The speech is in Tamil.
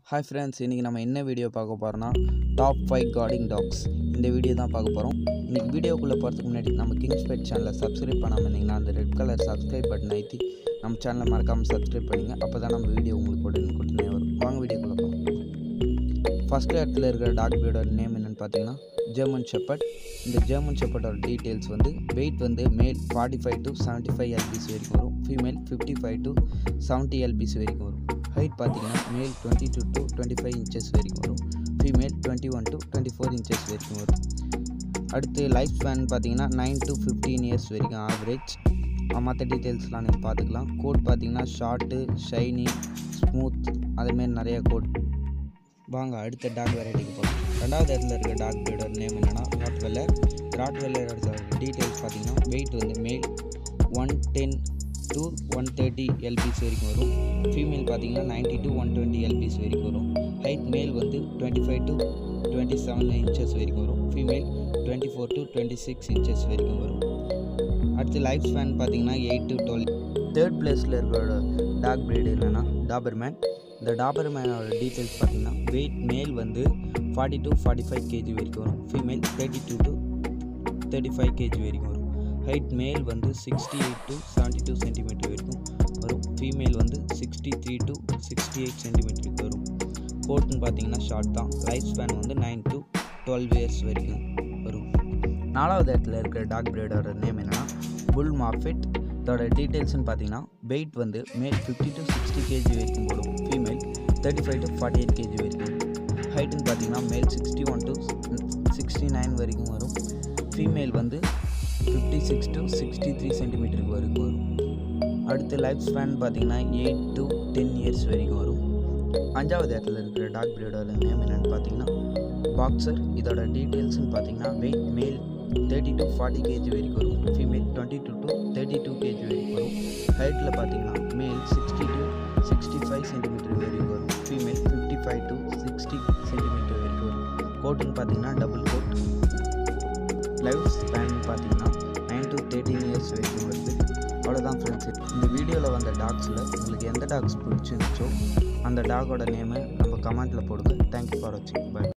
ஹாய் ஃப்ரெண்ட்ஸ் இன்றைக்கி நம்ம என்ன வீடியோ பார்க்க போகிறோம்னா டாப் ஃபைவ் கார்டிங் டாக்ஸ் இந்த வீடியோ தான் பார்க்க போகிறோம் இன்றைக்கி வீடியோக்குள்ளே போகிறதுக்கு முன்னாடி நம்ம கிங்ஸ் பெட் சேனலை சப்ஸ்கிரைப் பண்ணாமல் இருந்தீங்கன்னா அந்த ரெட் கலர் சப்ஸ்கிரைப் பட்டன் ஐத்தி நம்ம சேனலை மறக்காமல் சப்ஸ்கிரைப் பண்ணிங்க அப்போ தான் நம்ம வீடியோ உங்களுக்கு உடனே கொடுத்துனே வரும் வாங்க வீடியோக்குள்ளே போகலாம் ஃபஸ்ட் இடத்துல இருக்கிற டாக் பிரீடோட நேம் என்னென்னு பார்த்தீங்கன்னா ஜெர்மன் ஷெப்பர்ட் இந்த ஜெர்மன் ஷெப்பர்டோட டீட்டெயில்ஸ் வந்து வெயிட் வந்து male forty five to seventy five LBS வரைக்கும் வரும் female fifty five to seventy LBS வரைக்கும் வரும் ஹைட் பார்த்தீங்கன்னா male twenty two to twenty five inches வரைக்கும் வரும் female twenty one to twenty four inches வரைக்கும் வரும் அடுத்து லைஃப் ஸ்பேன் பார்த்தீங்கன்னா நைன் டு ஃபிஃப்டீன் இயர்ஸ் வரைக்கும் ஆவரேஜ் மற்ற டீட்டெயில்ஸ்லாம் நீங்கள் பார்த்துக்கலாம் கோட் பார்த்தீங்கன்னா ஷார்ட்டு ஷைனி ஸ்மூத் அதுமாரி நிறைய கோட் வாங்க அடுத்த டாக் வெரைட்டிக்கு போகலாம் ரெண்டாவது இடத்துல இருக்க டாக் பிரீடோட நேம் என்னென்னா ராட் வெல்லர் ராட் வெல்லரோட டீட்டெயில்ஸ் பார்த்தீங்கன்னா வெயிட் வந்து male one ten to one thirty LBS வரைக்கும் வரும் ஃபீமேல் பார்த்தீங்கன்னா ninety to one twenty LBS வரைக்கும் வரும் ஹைட் மேல் வந்து twenty five to twenty seven inches வரைக்கும் வரும் female twenty four to twenty six inches வரைக்கும் வரும் அடுத்து லைஃப் ஸ்பேன் பார்த்தீங்கன்னா எயிட் டு டுவெல் தேர்ட் பிளேஸில் இருக்கிற டாக் பிரீடு என்னென்னா டாபர்மேன் இந்த டாபர்மேனோட டீட்டெயில்ஸ் பார்த்தீங்கன்னா வெயிட் மேல் வந்து forty to forty five KG வரைக்கும் வரும் female thirty two to thirty five KG வரைக்கும் வரும் ஹைட் மேல் வந்து sixty eight to seventy two centimetre வரைக்கும் வரும் ஃபீமேல் வந்து sixty three to sixty eight சென்டிமீட்டருக்கு வரும் கோட்னு பார்த்தீங்கன்னா ஷார்ட் தான் லைஃப் ஸ்பேன் வந்து நைன் டு டுவெல் இயர்ஸ் வரைக்கும் வரும் நாலாவது இடத்துல இருக்கிற டாக் பிரீடோட நேம் என்னென்னா புல் மார்ஃபிட் இதோட டீட்டெயில்ஸ்னு பார்த்தீங்கன்னா வெயிட் வந்து மேல் ஃபிஃப்டி டு சிக்ஸ்டி கேஜி வரைக்கும் போடும் female thirty five to forty eight KG வரைக்கும் ஹைட்டுன்னு பார்த்தீங்கன்னா male sixty one to sixty nine வரைக்கும் வரும் ஃபீமேல் வந்து fifty six to sixty three சென்டிமீட்டருக்கு வரைக்கும் வரும் அடுத்து லைஃப் ஸ்பேன் பார்த்தீங்கன்னா எயிட் டு டென் இயர்ஸ் வரைக்கும் வரும் அஞ்சாவது இடத்துல இருக்கிற டாக் பிரீடோட நேம் என்னென்னு பார்த்தீங்கன்னா பாக்ஸர் இதோட டீட்டெயில்ஸ்னு பார்த்தீங்கன்னா வெயிட் மேல் தேர்ட்டி டு ஃபார்ட்டி கேஜி வரைக்கும் வரும் female twenty two to thirty two KG வரைக்கும் வரும் ஹைட்டில் பார்த்தீங்கன்னா male sixty to sixty five centimetre வரைக்கும் வரும் female fifty five to sixty centimetre வரைக்கும் வரும் கோட்டுன்னு பார்த்தீங்கன்னா டபுள் கோட் லைஃப் ஸ்பேன் பார்த்தீங்கன்னா நைன் டு தேர்ட்டீன் இயர்ஸ் வரைக்கும் வருது அவ்வளோதான் ஃப்ரெண்ட்ஸ் இந்த வீடியோவில் வந்த டாக்ஸில் உங்களுக்கு எந்த டாக்ஸ் பிடிச்சிருந்துச்சோ அந்த டாகோட நேமை நம்ம கமெண்ட்டில் போடுங்க தேங்க்யூ ஃபார் வாட்சிங் பை